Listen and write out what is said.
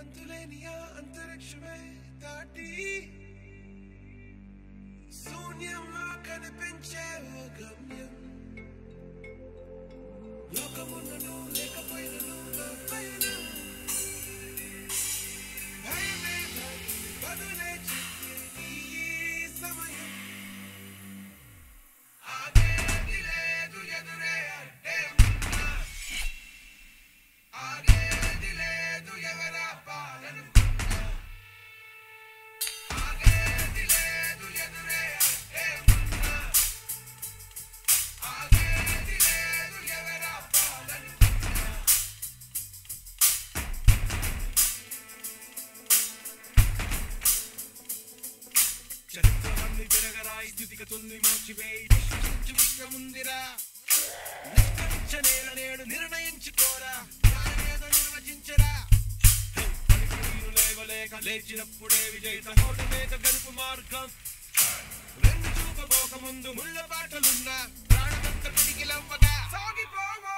అంతులేని ఆ అంతరిక్షమే దాటి శూన్యంలో కనిపించే ఓ గమ్యం లోకమున్నను లేకపోయినను నా పయనం భయమే నాకు బదులే చెప్పే ఈ సమయం ఆగేది లేదు ఎదురే అడ్డే ఉన్నా ఆగేది లేదు ఎవరా పాలనుకున్నా ఆగేది లేదు ఎదురే అడ్డే ఉన్నా ఆగేది లేదు ఎవరా పాలనుకున్నా చరిత్రవన్నీ తిరగరాయి స్థితిగతుల్ని మార్చివేయి విశ్వసించు విశ్వముందిరా నిష్కరించ నేల నేడు నిర్ణయించుకోరా న్యాయమేదో నిర్వచించరా హే, పలుకులు లేవలేక లేచినప్పుడే విజేత హోటమేక గెలుపు మార్గం వెన్ను చూపబోక ముందు ముళ్ళ బాటలున్నా ప్రాణమంత పిడికిలవ్వగా సాగిపోవా